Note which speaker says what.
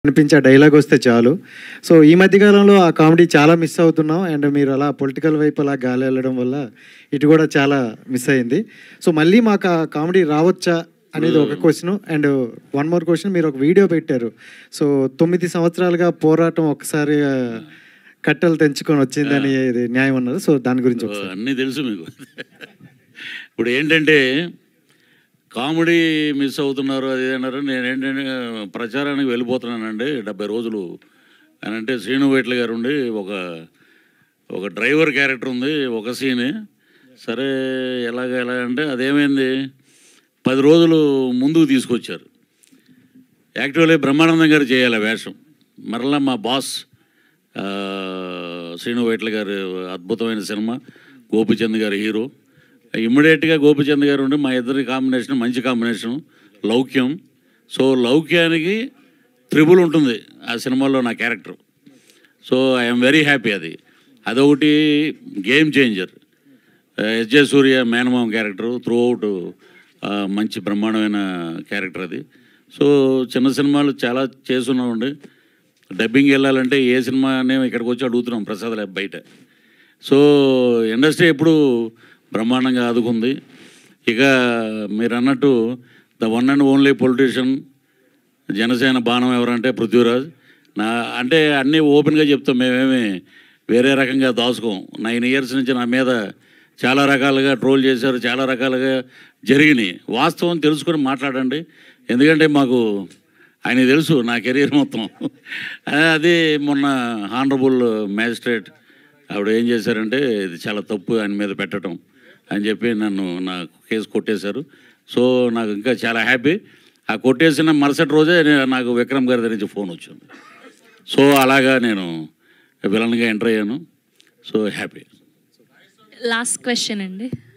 Speaker 1: అనిపించే డైలాగ్ వస్తే చాలు సో ఈ మధ్యకాలంలో ఆ కామెడీ చాలా మిస్ అవుతున్నాం అండ్ మీరు అలా పొలిటికల్ వైపు అలా గాలి వెళ్ళడం వల్ల ఇటు కూడా చాలా మిస్ అయింది సో మళ్ళీ మాకు ఆ కామెడీ రావచ్చా అనేది ఒక question and one more question మీరు ఒక వీడియో పెట్టారు సో తొమ్మిది సంవత్సరాలుగా పోరాటం ఒకసారి ఆ, కట్టెలు తెంచుకొని వచ్చిందని ఇది న్యాయం అన్నారు సో దాని గురించి ఒకసారి
Speaker 2: అన్నీ తెలుసు మీకు ఇప్పుడు ఏంటంటే కామెడీ మిస్ అవుతున్నారు అది ఇది అన్నారు నేను ఏంటంటే ప్రచారానికి వెళ్ళిపోతున్నానండి డెబ్బై రోజులు అని అంటే శ్రీను వైట్ల గారు ఉండి ఒక ఒక డ్రైవర్ క్యారెక్టర్ ఉంది ఒక సీన్ సరే ఎలాగ ఎలా అంటే అదేమైంది పది రోజులు ముందుకు తీసుకొచ్చారు యాక్చువల్లీ బ్రహ్మానందం గారు చేయాలి ఆ వేషం మరలా మా బాస్ ఆ, శ్రీను వైట్ల గారు అద్భుతమైన సినిమా గోపిచంద్ గారు హీరో ఇమ్మీడియట్గా గోపిచంద్ గారు ఉండి మా ఇద్దరి కాంబినేషన్ మంచి కాంబినేషన్ లౌక్యం సో లౌక్యానికి త్రిబుల్ ఉంటుంది ఆ సినిమాలో నా character so I'm very happy అది అదొకటి గేమ్ చేంజర్ ఎస్జే సూర్య మేనమామ క్యారెక్టర్ త్రూ అవుట్ మంచి బ్రహ్మాండమైన క్యారెక్టర్ అది సో చిన్న సినిమాలు చాలా చేస్తున్నామండి డబ్బింగ్ వెళ్ళాలంటే ఏ సినిమా నేను ఇక్కడికి వచ్చి అడుగుతున్నాం ప్రసాద్ ల్యాబ్ బయట సో ఇండస్ట్రీ ఎప్పుడు బ్రహ్మాండంగా ఆదుకుంది ఇక మీరు అన్నట్టు the one and only politician Janasena బాణం ఎవరంటే పృథ్వీరాజ్ నా అంటే అన్నీ ఓపెన్గా చెప్తాం మేమేమి వేరే రకంగా దాచుకోం నైన్ ఇయర్స్ నుంచి నా మీద చాలా రకాలుగా ట్రోల్ చేశారు చాలా రకాలుగా జరిగినాయి వాస్తవం తెలుసుకొని మాట్లాడండి ఎందుకంటే మాకు ఆయన తెలుసు నా కెరీర్ మొత్తం అది మొన్న హానరబుల్ మ్యాజిస్ట్రేట్ ఆవిడ ఏం చేశారంటే ఇది చాలా తప్పు ఆయన మీద పెట్టడం అని చెప్పి నన్ను నా కేసు కొట్టేశారు సో నాకు ఇంకా చాలా హ్యాపీ ఆ కొట్టేసిన మరుసటి రోజే నే- నాకు విక్రమ్ గారి దగ్గర నుంచి ఫోన్ వచ్చింది సో అలాగా నేను విలన్గా ఎంటర్ అయ్యాను సో హ్యాపీ
Speaker 3: లాస్ట్ క్వశ్చన్ అండి